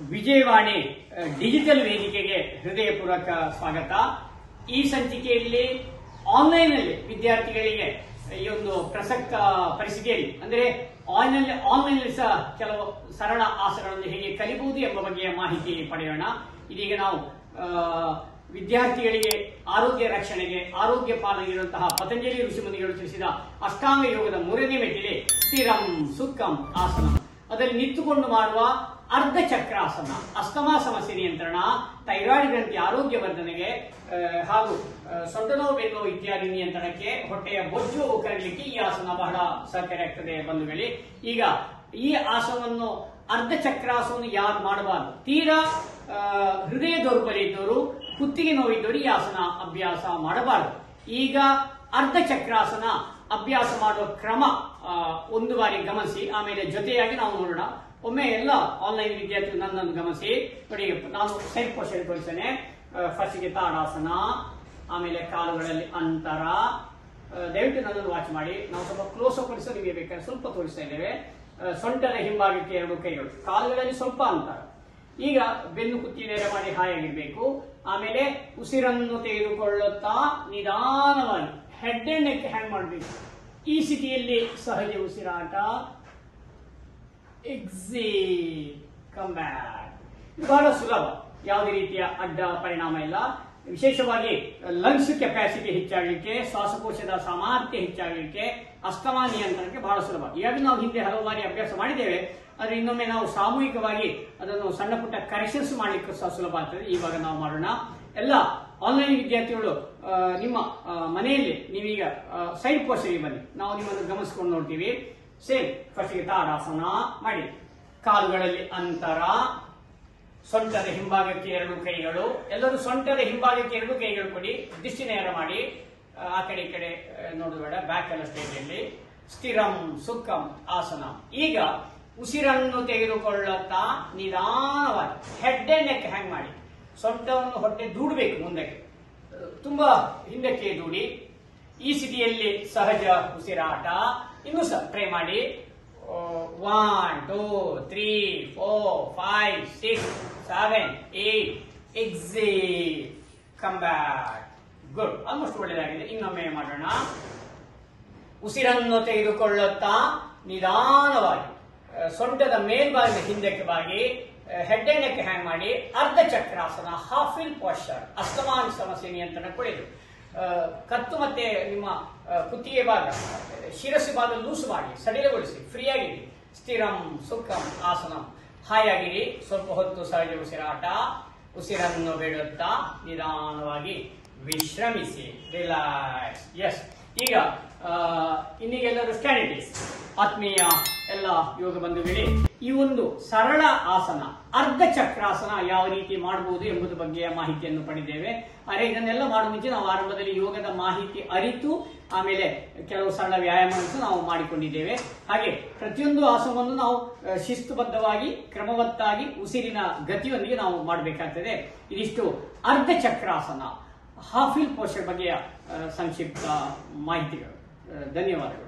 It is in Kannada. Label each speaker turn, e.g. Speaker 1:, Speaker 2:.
Speaker 1: ವಿಜಯವಾಣಿ ಅಹ್, ಡಿಜಿಟಲ್ ವೇದಿಕೆಗೆ ಹೃದಯಪೂರ್ವಕ ಸ್ವಾಗತ ಈ ಸಂಚಿಕೆಯಲ್ಲಿ ಆನ್ಲೈನ್ ಅಲ್ಲಿ ವಿದ್ಯಾರ್ಥಿಗಳಿಗೆ ಈ ಒಂದು ಪ್ರಸಕ್ತ ಪರಿಸ್ಥಿತಿಯಲ್ಲಿ ಅಂದ್ರೆ ಆನ್ಲೈನ್ ಆನ್ಲೈನ್ ಸಹ ಕೆಲವು ಸರಳ ಆಸನಗಳನ್ನು ಹೇಗೆ ಕಲಿಬಹುದು ಎಂಬ ಬಗೆಯ ಮಾಹಿತಿ ಪಡೆಯೋಣ ಇದೀಗ ನಾವು ಆ, ವಿದ್ಯಾರ್ಥಿಗಳಿಗೆ ಆರೋಗ್ಯ ರಕ್ಷಣೆಗೆ ಆರೋಗ್ಯ ಪಾಲನೆಗಿರುವಂತಹ ಪತಂಜಲಿ ಋಷಿಮುನಿಗಳು ತಿಳಿಸಿದ ಅಷ್ಟಾಂಗ ಯೋಗದ ಮೂರನೇ ಮೆಟ್ಟಿಲೆ ಸ್ಥಿರಂ ಸುಖಂ ಆಸನ ಅದರಲ್ಲಿ ನಿಂತುಕೊಂಡು ಮಾಡುವ ಅರ್ಧ ಚಕ್ರಾಸನ ಅಸ್ತಮಾ ಸಮಸ್ಯೆ ನಿಯಂತ್ರಣ ಥೈರಾಯ್ಡ್ ಗ್ರಂಥಿ ಆರೋಗ್ಯ ವರ್ಧನೆಗೆ ಆ, ಹಾಗೂ ಆ, ಸೊಂಟ ನೋವು ಬೆನ್ನು ನೋವು ಇತ್ಯಾದಿ ನಿಯಂತ್ರಣಕ್ಕೆ ಹೊಟ್ಟೆಯ ಬೊಜ್ಜು ಕರಗಲಿಕ್ಕೆ ಈ ಆಸನ ಬಹಳ ಸಹಕಾರಿಯಾಗ್ತದೆ ಬಂಧುಗಳೇ ಈಗ ಈ ಆಸನವನ್ನು ಅರ್ಧ ಚಕ್ರಾಸನವನ್ನು ಯಾರು ಮಾಡಬಾರದು ತೀರಾ ಆ, ಹೃದಯ ದೌರ್ಬಲ್ಯ ಇದ್ದವರು ಕುತ್ತಿಗೆ ನೋವಿದ್ದವರು ಈ ಆಸನ ಅಭ್ಯಾಸ ಮಾಡಬಾರದು ಈಗ ಅರ್ಧ ಚಕ್ರಾಸನ ಅಭ್ಯಾಸ ಮಾಡುವ ಕ್ರಮ ಆ, ಒಂದು ಬಾರಿ ಗಮನಿಸಿ ಆಮೇಲೆ ಜೊತೆಯಾಗಿ ನಾವು ನೋಡೋಣ ಒಮ್ಮೆ ಎಲ್ಲ ಆನ್ಲೈನ್ ವಿದ್ಯಾರ್ಥಿಗಳು ನನ್ನನ್ನು ಗಮನಿಸಿ ನೋಡಿ ನಾನು ಸೈಡ್ ಪೋಷನ್ ತೋರಿಸ್ತೇನೆ ಫಸ್ಟ್ಗೆ ತಾಡಾಸನ ಆಮೇಲೆ ಕಾಲುಗಳಲ್ಲಿ ಅಂತರ ಆ, ದಯವಿಟ್ಟು ನನ್ನನ್ನು ವಾಚ್ ಮಾಡಿ ನಾವು ಸ್ವಲ್ಪ ಕ್ಲೋಸ್ ಅಪ್ ಪರಿಸರ ನಿಮಗೆ ಬೇಕಾದ್ರೆ ಸ್ವಲ್ಪ ತೋರಿಸ್ತಾ ಇದ್ದೇವೆ ಆ, ಸೊಂಟದ ಹಿಂಭಾಗಕ್ಕೆ ಎರಡು ಕೈಗಳು ಕಾಲುಗಳಲ್ಲಿ ಸ್ವಲ್ಪ ಅಂತರ ಈಗ ಬೆನ್ನು ಕುತ್ತಿ ನೇರ ಮಾಡಿ ಹಾಯಾಗಿರ್ಬೇಕು ಆಮೇಲೆ ಉಸಿರನ್ನು ತೆಗೆದುಕೊಳ್ಳುತ್ತಾ ನಿಧಾನವಾಗಿ ಹೆಡ್ ಅಂಡ್ ನೆಕ್ ಹ್ಯಾಂಗ್ ಮಾಡಬೇಕು ಈ ಸ್ಥಿತಿಯಲ್ಲಿ ಸಹಜ ಉಸಿರಾಟ ಎಕ್ಸೇಲ್ ಕಮ್ ಬ್ಯಾಕ್ ಬಹಳ ಸುಲಭ ಯಾವುದೇ ರೀತಿಯ ಅಡ್ಡ ಪರಿಣಾಮ ಇಲ್ಲ ವಿಶೇಷವಾಗಿ ಲಂಗ್ಸ್ ಕೆಪಾಸಿಟಿ ಹೆಚ್ಚಾಗಲಿಕ್ಕೆ ಶ್ವಾಸಕೋಶದ ಸಾಮರ್ಥ್ಯ ಹೆಚ್ಚಾಗಲಿಕ್ಕೆ ಅಸ್ತಮಾ ನಿಯಂತ್ರಣಕ್ಕೆ ಬಹಳ ಸುಲಭ ಈಗಾಗಲೇ ನಾವು ಹಿಂದೆ ಹಲವು ಬಾರಿ ಅಭ್ಯಾಸ ಮಾಡಿದ್ದೇವೆ ಆದರೆ ಇನ್ನೊಮ್ಮೆ ನಾವು ಸಾಮೂಹಿಕವಾಗಿ ಅದನ್ನು ಸಣ್ಣ ಪುಟ್ಟ ಕರೆಕ್ಷನ್ಸ್ ಮಾಡಲಿಕ್ಕೆ ಸಹ ಸುಲಭ ಆಗ್ತದೆ ಇವಾಗ ನಾವು ಮಾಡೋಣ ಎಲ್ಲ ಆನ್ಲೈನ್ ವಿದ್ಯಾರ್ಥಿಗಳು ಆ, ನಿಮ್ಮ ಆ, ಮನೆಯಲ್ಲಿ ನೀವೀಗ ಸೈಡ್ ಪೋಸ್ಟರಿಗೆ ಬನ್ನಿ ನಾವು ನಿಮ್ಮನ್ನು ಗಮನಿಸ್ಕೊಂಡು ನೋಡ್ತೀವಿ ಸೇಮ್ ಫಸ್ಟಿಗೆ ತಾಡಾಸನ ಮಾಡಿ ಕಾಲುಗಳಲ್ಲಿ ಅಂತರ ಸೊಂಟದ ಹಿಂಭಾಗಕ್ಕೆ ಎರಡು ಕೈಗಳು ಎಲ್ಲರೂ ಸೊಂಟದ ಹಿಂಭಾಗಕ್ಕೆ ಎರಡು ಕೈಗಳು ಕೊಡಿ ದೃಷ್ಟಿ ನೇರ ಮಾಡಿ ಆ, ಆ ಕಡೆ ಈ ಕಡೆ ಆ, ನೋಡೋದು ಬೇಡ ಬ್ಯಾಕ್ ಎಲ್ಲ ಸ್ಟೇಜಲ್ಲಿ ಸ್ಥಿರಂ ಸುಖಂ ಆಸನ ಈಗ ಉಸಿರನ್ನು ತೆಗೆದುಕೊಳ್ಳುತ್ತಾ ನಿಧಾನವಾಗಿ ಹೆಡ್ ಅಂಡ್ ನೆಕ್ ಹ್ಯಾಂಗ್ ಮಾಡಿ ಸೊಂಟವನ್ನು ಹೊಟ್ಟೆ ದೂಡಬೇಕು ಮುಂದಕ್ಕೆ ಆ, ತುಂಬಾ ಹಿಂದಕ್ಕೆ ದೂಡಿ ಈ ಸ್ಥಿತಿಯಲ್ಲಿ ಸಹಜ ಉಸಿರಾಟ ಇನ್ನೂ ಸಹ ಟ್ರೈ ಮಾಡಿ one two three four five six seven eight exhale come back good almost ಒಳ್ಳೆಯದಾಗಿದೆ ಇನ್ನೊಮ್ಮೆ ಮಾಡೋಣ ಉಸಿರನ್ನು ತೆಗೆದುಕೊಳ್ಳುತ್ತಾ ನಿಧಾನವಾಗಿ ಆ, ಸೊಂಟದ ಮೇಲ್ಭಾಗದ ಹಿಂದಕ್ಕೆ ಬಾಗಿ ಹೆಡ್ ಅಂಡ್ ನೆಕ್ ಹ್ಯಾಂಗ್ ಮಾಡಿ ಅರ್ಧ ಚಕ್ರಾಸನ ಹಾಫ್ ಇಲ್ ಪಾಶ್ಚರ್ ಅಸ್ತಮಾನ ಸಮಸ್ಯೆ ನಿಯಂತ್ರಣ ಕುಳಿದು ಆ, ಕತ್ತು ಮತ್ತೆ ನಿಮ್ಮ ಆ, ಕುತ್ತಿಗೆ ಭಾಗ ಶಿರಸ್ಸು ಭಾಗ ಲೂಸು ಮಾಡಿ ಸಡಿಲಗೊಳಿಸಿ ಫ್ರೀ ಆಗಿರಿ ಸ್ಥಿರಂ ಸುಖಂ ಆಸನಂ ಹಾಯಾಗಿರಿ ಸ್ವಲ್ಪ ಹೊತ್ತು ಸಹಜ ಉಸಿರಾಟ ಉಸಿರನ್ನು ಬಿಡುತ್ತಾ ನಿಧಾನವಾಗಿ ವಿಶ್ರಮಿಸಿ ರಿಲ್ಯಾಕ್ಸ್ ಎಸ್ ಈಗ ಆ, ಇನ್ನೀಗೆಲ್ಲರೂ ಸ್ಟ್ಯಾಂಡಿಟೀಸ್ ಆತ್ಮೀಯ ಎಲ್ಲ ಯೋಗ ಬಂಧುಗಳೇ ಈ ಒಂದು ಸರಳ ಆಸನ ಅರ್ಧ ಚಕ್ರಾಸನ ಯಾವ ರೀತಿ ಮಾಡಬಹುದು ಎಂಬುದು ಬಗ್ಗೆಯ ಮಾಹಿತಿಯನ್ನು ಪಡೆದೇವೆ ಆದರೆ ಇದನ್ನೆಲ್ಲ ಮಾಡುವ ಮುಂಚೆ ನಾವು ಆರಂಭದಲ್ಲಿ ಯೋಗದ ಮಾಹಿತಿ ಅರಿತು ಆಮೇಲೆ ಕೆಲವು ಸರಳ ವ್ಯಾಯಾಮವನ್ನು ನಾವು ಮಾಡಿಕೊಂಡಿದ್ದೇವೆ ಹಾಗೆ ಪ್ರತಿಯೊಂದು ಆಸನವನ್ನು ನಾವು ಆ, ಶಿಸ್ತುಬದ್ಧವಾಗಿ ಕ್ರಮವತ್ತಾಗಿ ಉಸಿರಿನ ಗತಿಯೊಂದಿಗೆ ನಾವು ಮಾಡಬೇಕಾಗ್ತದೆ ಇದಿಷ್ಟು ಅರ್ಧ ಚಕ್ರಾಸನ ಹಾಫಿಲ್ ಪೋಷಕ ಬಗೆಯ ಆ, ಸಂಕ್ಷಿಪ್ತ ಮಾಹಿತಿಗಳು ಆ, ಧನ್ಯವಾದಗಳು